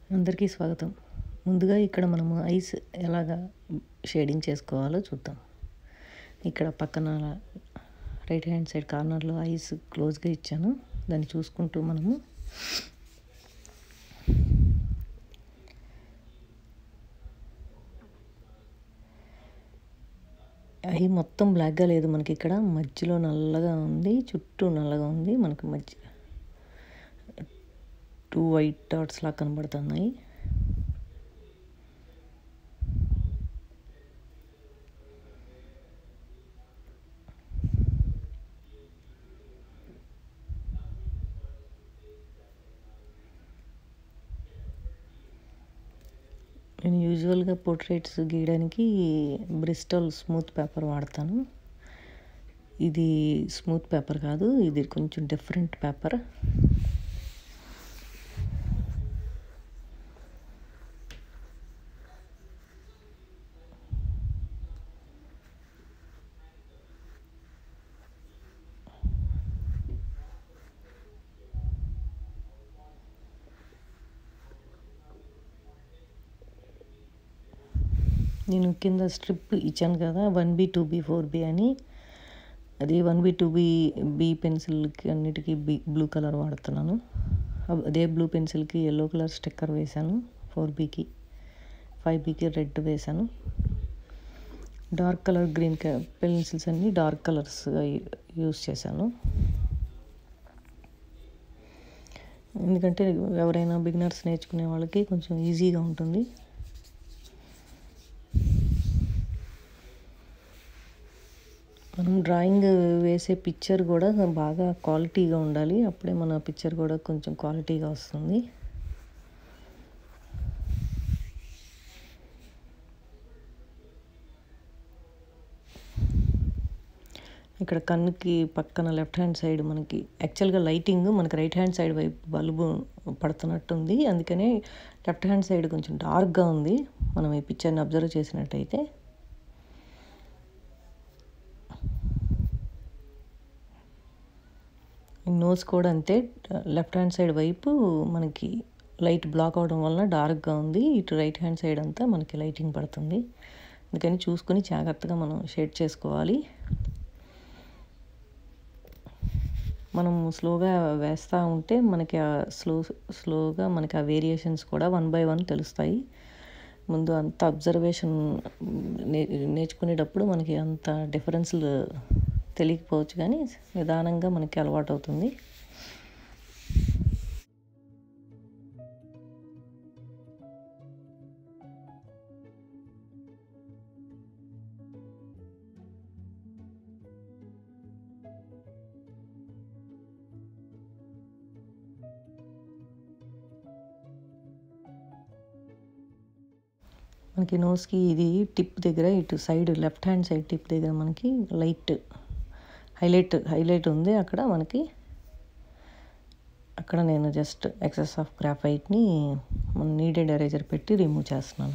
అందరికీ స్వాగతం ముందుగా ఇక్కడ మనము ఐస్ ఎలాగా షేడింగ్ చేసుకోవాలో చూద్దాం ఇక్కడ పక్కన రైట్ హ్యాండ్ సైడ్ కార్నర్లో ఐస్ క్లోజ్గా ఇచ్చాను దాన్ని చూసుకుంటూ మనము ఐ మొత్తం బ్లాక్గా లేదు మనకి ఇక్కడ మధ్యలో నల్లగా ఉంది చుట్టూ నల్లగా ఉంది మనకి మధ్య టూ వైట్ డాట్స్ లా కనబడుతున్నాయి నేను యూజువల్గా పోర్ట్రేట్స్ గీయడానికి బ్రిస్టల్ స్మూత్ పేపర్ వాడతాను ఇది స్మూత్ పేపర్ కాదు ఇది కొంచెం డిఫరెంట్ పేపర్ నేను కింద స్ట్రిప్ ఇచ్చాను కదా one B two B four B అని అది one B two B B పెన్సిల్కి అన్నిటికీ బి బ్లూ కలర్ వాడుతున్నాను అదే బ్లూ పెన్సిల్కి ఎల్లో కలర్ స్టిక్కర్ వేశాను ఫోర్ బీకి ఫైవ్ బీకి రెడ్ వేశాను డార్క్ కలర్ గ్రీన్ పెన్సిల్స్ అన్నీ డార్క్ కలర్స్ యూస్ చేశాను ఎందుకంటే ఎవరైనా బిగినర్స్ నేర్చుకునే వాళ్ళకి కొంచెం ఈజీగా ఉంటుంది మనం డ్రాయింగ్ వేసే పిక్చర్ కూడా బాగా క్వాలిటీగా ఉండాలి అప్పుడే మన పిక్చర్ కూడా కొంచెం క్వాలిటీగా వస్తుంది ఇక్కడ కన్నుకి పక్కన లెఫ్ట్ హ్యాండ్ సైడ్ మనకి యాక్చువల్గా లైటింగ్ మనకి రైట్ హ్యాండ్ సైడ్ వైపు బల్బు పడుతున్నట్టుంది అందుకనే లెఫ్ట్ హ్యాండ్ సైడ్ కొంచెం డార్క్గా ఉంది మనం ఈ పిక్చర్ని అబ్జర్వ్ చేసినట్టయితే నోస్ కూడా అంతే లెఫ్ట్ హ్యాండ్ సైడ్ వైపు మనకి లైట్ బ్లాక్ అవడం వలన డార్క్గా ఉంది ఇటు రైట్ హ్యాండ్ సైడ్ అంతా మనకి లైటింగ్ పడుతుంది అందుకని చూసుకొని జాగ్రత్తగా మనం షేడ్ చేసుకోవాలి మనం స్లోగా వేస్తూ ఉంటే మనకి ఆ స్లో స్లోగా మనకి ఆ వేరియేషన్స్ కూడా వన్ బై వన్ తెలుస్తాయి ముందు అంత అబ్జర్వేషన్ నే నేర్చుకునేటప్పుడు మనకి అంత డిఫరెన్స్లు తెలియకపోవచ్చు కానీ నిదానంగా మనకి అలవాటు అవుతుంది మనకి నోస్కి ఇది టిప్ దగ్గర ఇటు side left hand side tip దగ్గర మనకి లైట్ హైలైట్ హైలైట్ ఉంది అక్కడ మనకి అక్కడ నేను జస్ట్ ఎక్సెస్ ఆఫ్ గ్రాఫైట్ని మన నీడెడ్ ఎరేజర్ పెట్టి రిమూవ్ చేస్తున్నాను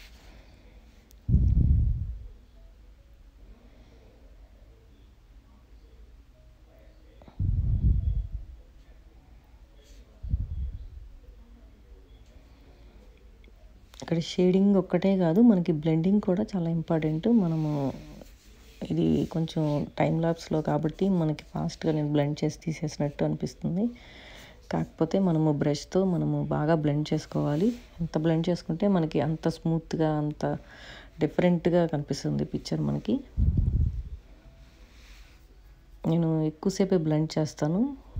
ఇక్కడ షేడింగ్ ఒక్కటే కాదు మనకి బ్లెండింగ్ కూడా చాలా ఇంపార్టెంట్ మనము ఇది కొంచెం టైం లాప్స్లో కాబట్టి మనకి ఫాస్ట్గా నేను బ్లెండ్ చేసి తీసేసినట్టు అనిపిస్తుంది కాకపోతే మనము బ్రష్తో మనము బాగా బ్లెండ్ చేసుకోవాలి ఎంత బ్లెండ్ చేసుకుంటే మనకి అంత స్మూత్గా అంత డిఫరెంట్గా కనిపిస్తుంది పిక్చర్ మనకి నేను ఎక్కువసేపే బ్లెండ్ చేస్తాను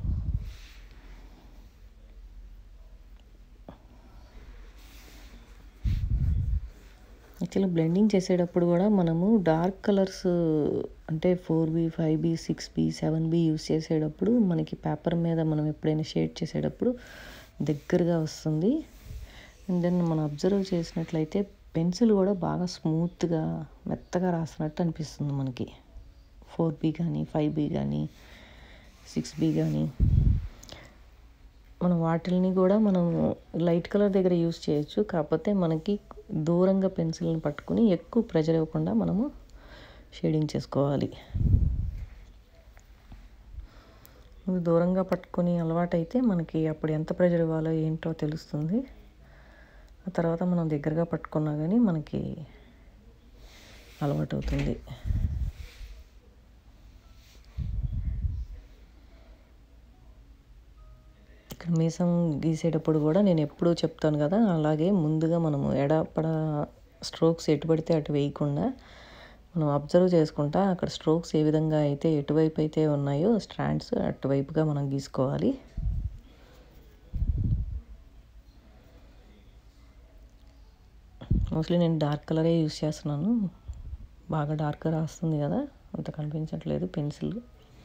యాక్చువల్లీ బ్లెండింగ్ చేసేటప్పుడు కూడా మనము డార్క్ కలర్స్ అంటే four B five B six B seven B use చేసేటప్పుడు మనకి పేపర్ మీద మనం ఎప్పుడైనా షేడ్ చేసేటప్పుడు దగ్గరగా వస్తుంది అండ్ దెన్ మనం అబ్జర్వ్ చేసినట్లయితే పెన్సిల్ కూడా బాగా స్మూత్గా మెత్తగా రాసినట్టు అనిపిస్తుంది మనకి ఫోర్ బి కానీ ఫైవ్ బి కానీ సిక్స్ బి కానీ మనం వాటిల్ని కూడా మనం లైట్ కలర్ దగ్గర యూస్ చేయొచ్చు కాకపోతే మనకి దూరంగా పెన్సిల్ని పట్టుకుని ఎక్కువ ప్రెజర్ ఇవ్వకుండా మనము షేడింగ్ చేసుకోవాలి దూరంగా పట్టుకొని అలవాటైతే మనకి అప్పుడు ఎంత ప్రెజర్ ఇవ్వాలో ఏంటో తెలుస్తుంది ఆ తర్వాత మనం దగ్గరగా పట్టుకున్నా కానీ మనకి అలవాటు అవుతుంది ఇక్కడ మీసం గీసేటప్పుడు కూడా నేను ఎప్పుడూ చెప్తాను కదా అలాగే ముందుగా మనము ఎడపడ స్ట్రోక్స్ ఎటు పడితే అటు వేయకుండా మనం అబ్జర్వ్ చేసుకుంటా అక్కడ స్ట్రోక్స్ ఏ విధంగా అయితే ఎటువైపు అయితే ఉన్నాయో స్ట్రాండ్స్ అటువైపుగా మనం గీసుకోవాలి మోస్ట్లీ నేను డార్క్ కలరే యూస్ చేస్తున్నాను బాగా డార్క్గా రాస్తుంది కదా అంత కనిపించట్లేదు పెన్సిల్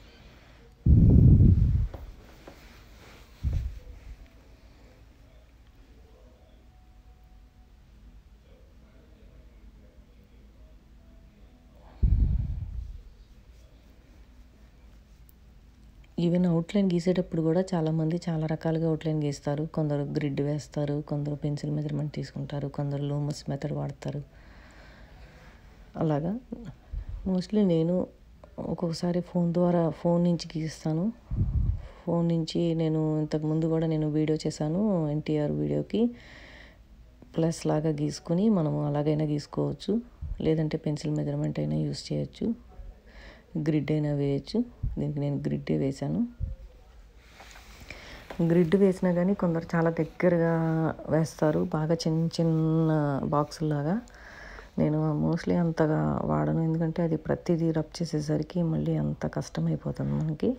ఈవెన్ అవుట్లైన్ గీసేటప్పుడు కూడా చాలామంది చాలా రకాలుగా అవుట్లైన్ గీస్తారు కొందరు గ్రిడ్ వేస్తారు కొందరు పెన్సిల్ మెజర్మెంట్ తీసుకుంటారు కొందరు లూమస్ మెథడ్ వాడతారు అలాగా మోస్ట్లీ నేను ఒక్కొక్కసారి ఫోన్ ద్వారా ఫోన్ నుంచి గీస్తాను ఫోన్ నుంచి నేను ఇంతకుముందు కూడా నేను వీడియో చేశాను ఎన్టీఆర్ వీడియోకి ప్లస్ లాగా గీసుకొని మనము అలాగైనా గీసుకోవచ్చు లేదంటే పెన్సిల్ మెజర్మెంట్ అయినా యూస్ చేయొచ్చు గ్రిడ్ అయినా వేయచ్చు దీనికి నేను గ్రిడ్డే వేశాను గ్రిడ్ వేసినా కానీ కొందరు చాలా దగ్గరగా వేస్తారు బాగా చిన్న చిన్న బాక్సుల్లాగా నేను మోస్ట్లీ అంతగా వాడను ఎందుకంటే అది ప్రతిదీ రబ్ చేసేసరికి మళ్ళీ అంత కష్టమైపోతుంది మనకి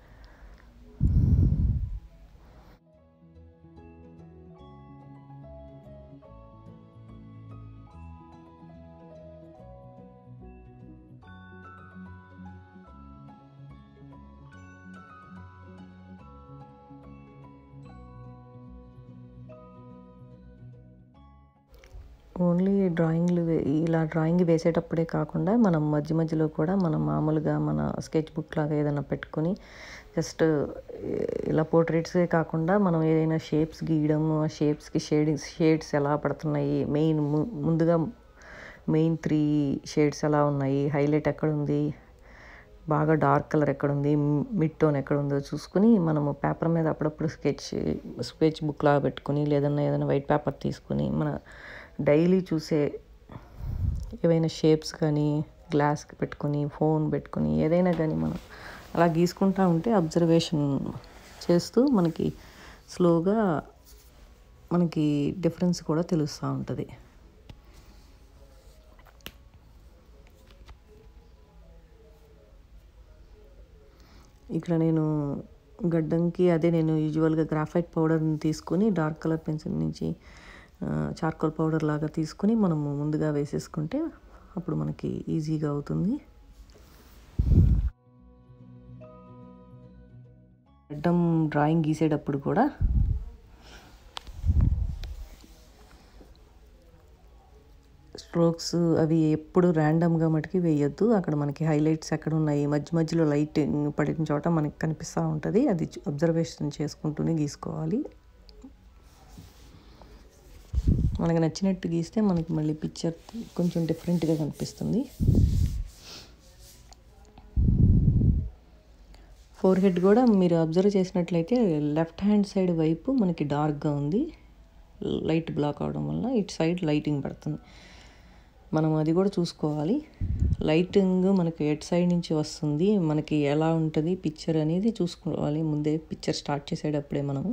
ఓన్లీ డ్రాయింగ్లు వే- ఇలా డ్రాయింగ్ వేసేటప్పుడే కాకుండా మనం మధ్య మధ్యలో కూడా మనం మామూలుగా మన స్కెచ్ బుక్ లాగా ఏదైనా పెట్టుకొని జస్ట్ ఇలా పోర్ట్రేట్సే కాకుండా మనం ఏదైనా షేప్స్ గీయడం ఆ షేప్స్కి షేడింగ్స్ షేడ్స్ ఎలా పడుతున్నాయి మెయిన్ ముందుగా మెయిన్ త్రీ షేడ్స్ ఎలా ఉన్నాయి హైలైట్ ఎక్కడ ఉంది బాగా డార్క్ కలర్ ఎక్కడ ఉంది మిడ్ టోన్ ఎక్కడ ఉందో చూసుకుని మనము పేపర్ మీద అప్పుడప్పుడు స్కెచ్ స్కెచ్ బుక్ లాగా పెట్టుకుని లేదన్నా ఏదైనా వైట్ పేపర్ తీసుకుని మన డైలీ చూసే ఏవైనా షేప్స్ కానీ గ్లాస్కి పెట్టుకొని ఫోన్ పెట్టుకొని ఏదైనా కానీ మనం అలా గీసుకుంటా ఉంటే అబ్జర్వేషన్ చేస్తూ మనకి స్లోగా మనకి డిఫరెన్స్ కూడా తెలుస్తూ ఉంటుంది ఇక్కడ నేను గడ్డంకి అదే నేను యూజువల్గా గ్రాఫైట్ పౌడర్ని తీసుకొని డార్క్ కలర్ పెన్సిల్ నుంచి చార్కోల్ పౌడర్ లాగా తీసుకొని మనము ముందుగా వేసేసుకుంటే అప్పుడు మనకి ఈజీగా అవుతుంది గడ్డం డ్రాయింగ్ గీసేటప్పుడు కూడా స్ట్రోక్స్ అవి ఎప్పుడు ర్యాండమ్గా మటుకి వేయొద్దు అక్కడ మనకి హైలైట్స్ ఎక్కడ ఉన్నాయి మధ్య మధ్యలో లైటింగ్ పడిన చోట మనకి కనిపిస్తూ ఉంటుంది అది అబ్జర్వేషన్ చేసుకుంటూనే గీసుకోవాలి మనకి నచ్చినట్టు గీస్తే మనకి మళ్ళీ పిక్చర్ కొంచెం డిఫరెంట్గా కనిపిస్తుంది ఫోర్ హెడ్ కూడా మీరు అబ్జర్వ్ చేసినట్లయితే లెఫ్ట్ హ్యాండ్ సైడ్ వైపు మనకి డార్క్గా ఉంది లైట్ బ్లాక్ అవడం వల్ల ఇటు సైడ్ లైటింగ్ పడుతుంది మనం అది కూడా చూసుకోవాలి లైటింగ్ మనకి ఎట్ సైడ్ నుంచి వస్తుంది మనకి ఎలా ఉంటుంది పిక్చర్ అనేది చూసుకోవాలి ముందే పిక్చర్ స్టార్ట్ చేసేటప్పుడే మనము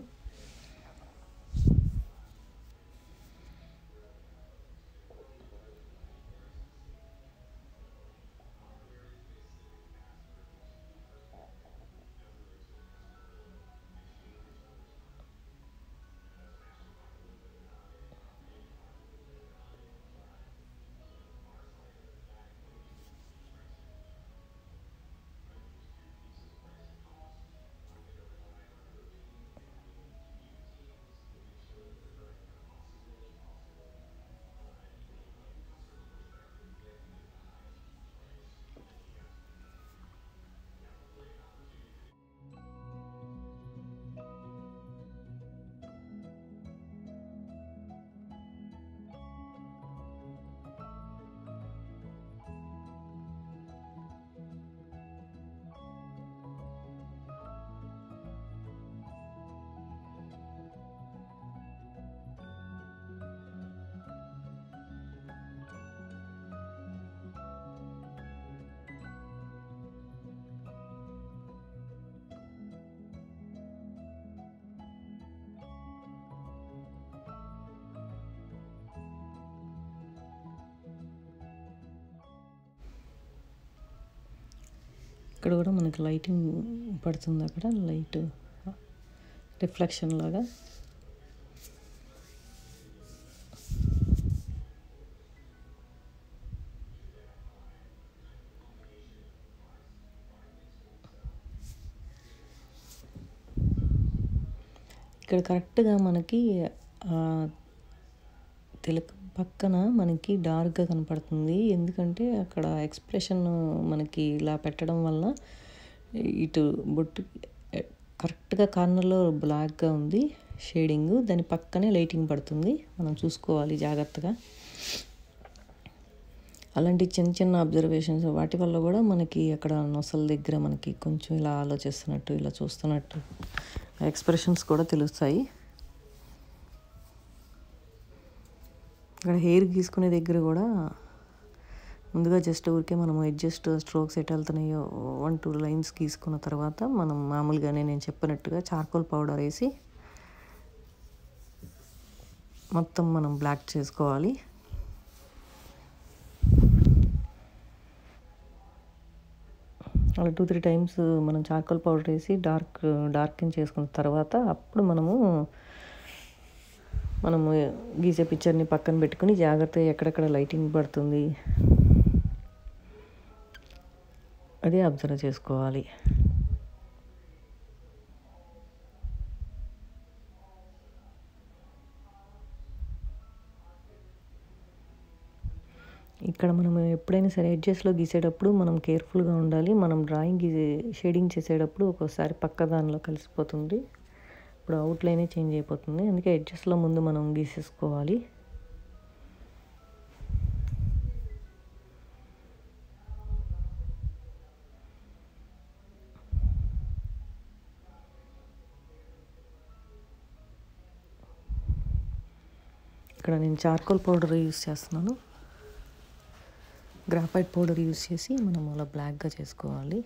ఇక్కడ కూడా మనకి లైటింగ్ పడుతుంది అక్కడ లైట్ రిఫ్లెక్షన్ లాగా ఇక్కడ కరెక్ట్గా మనకి ఆ తిలకం పక్కన మనకి డార్క్గా కనపడుతుంది ఎందుకంటే అక్కడ ఎక్స్ప్రెషన్ మనకి ఇలా పెట్టడం వల్ల ఇటు బొట్టు కరెక్ట్గా కార్నర్లో బ్లాక్గా ఉంది షేడింగ్ దాని పక్కనే లైటింగ్ పడుతుంది మనం చూసుకోవాలి జాగ్రత్తగా అలాంటి చిన్న చిన్న అబ్జర్వేషన్స్ వాటి వల్ల కూడా మనకి అక్కడ నొసల దగ్గర మనకి కొంచెం ఇలా ఆలోచిస్తున్నట్టు ఇలా చూస్తున్నట్టు ఎక్స్ప్రెషన్స్ కూడా తెలుస్తాయి ఇక్కడ హెయిర్ గీసుకునే దగ్గర కూడా ముందుగా జస్ట్ ఊరికే మనం అడ్జస్ట్ స్ట్రోక్స్ ఎట్ వెళ్తున్నాయో వన్ టూ లైన్స్ గీసుకున్న తర్వాత మనం మామూలుగానే నేను చెప్పినట్టుగా చార్కోల్ పౌడర్ వేసి మొత్తం మనం బ్లాక్ చేసుకోవాలి అలా టూ త్రీ టైమ్స్ మనం చార్కోల్ పౌడర్ వేసి డార్క్ డార్కింగ్ చేసుకున్న తర్వాత అప్పుడు మనము మనము గీసే పిక్చర్ని పక్కన పెట్టుకుని జాగ్రత్తగా ఎక్కడెక్కడ లైటింగ్ పడుతుంది అది అబ్జర్వ్ చేసుకోవాలి ఇక్కడ మనం ఎప్పుడైనా సరే ఎడ్జెస్లో గీసేటప్పుడు మనం కేర్ఫుల్గా ఉండాలి మనం డ్రాయింగ్ గీసే షేడింగ్ చేసేటప్పుడు ఒక్కోసారి పక్క దానిలో కలిసిపోతుంది ఇప్పుడు అవుట్లైనే చేంజ్ అయిపోతుంది అందుకే ఎడ్జెస్లో ముందు మనం గీసేసుకోవాలి ఇక్కడ నేను చార్కోల్ పౌడర్ యూస్ చేస్తున్నాను గ్రాఫైట్ పౌడర్ యూస్ చేసి మనం అలా బ్లాక్గా చేసుకోవాలి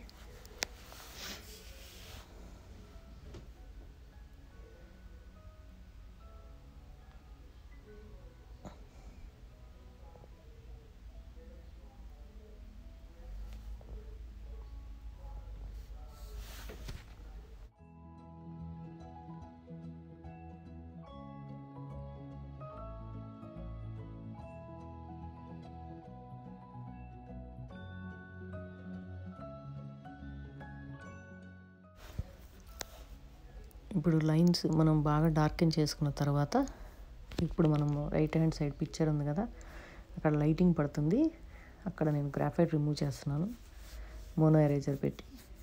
ఇప్పుడు లైన్స్ మనం బాగా డార్కెన్ చేసుకున్న తర్వాత ఇప్పుడు మనం రైట్ హ్యాండ్ సైడ్ పిక్చర్ ఉంది కదా అక్కడ లైటింగ్ పడుతుంది అక్కడ నేను గ్రాఫైట్ రిమూవ్ చేస్తున్నాను మోనో ఎరేజర్ పెట్టి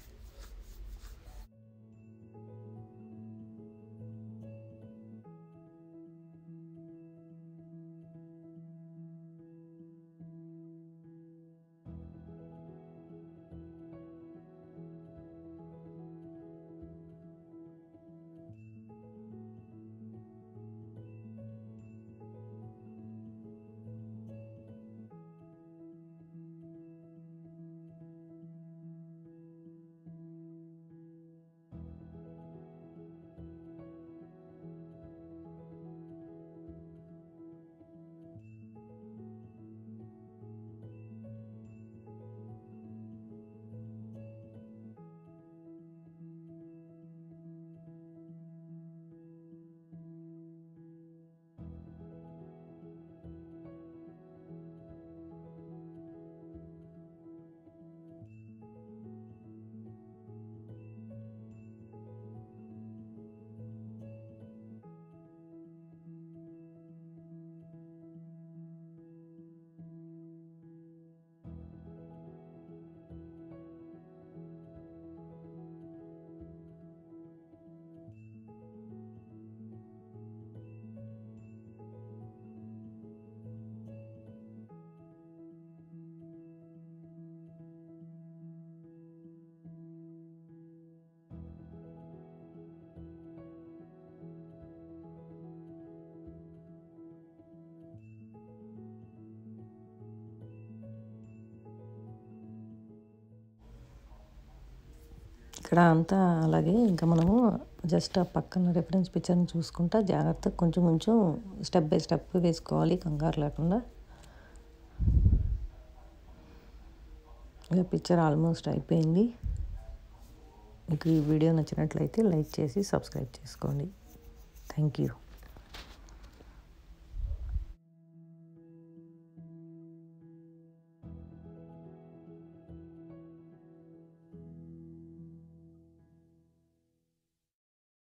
ఇక్కడ అంతా అలాగే ఇంకా మనము జస్ట్ ఆ పక్కన రెఫరెన్స్ పిక్చర్ని చూసుకుంటా జాగ్రత్తగా కొంచెం కొంచెం స్టెప్ బై స్టెప్ వేసుకోవాలి కంగారు లేకుండా ఇక పిక్చర్ ఆల్మోస్ట్ అయిపోయింది మీకు ఈ వీడియో నచ్చినట్లయితే లైక్ చేసి సబ్స్క్రైబ్ చేసుకోండి థ్యాంక్ యూ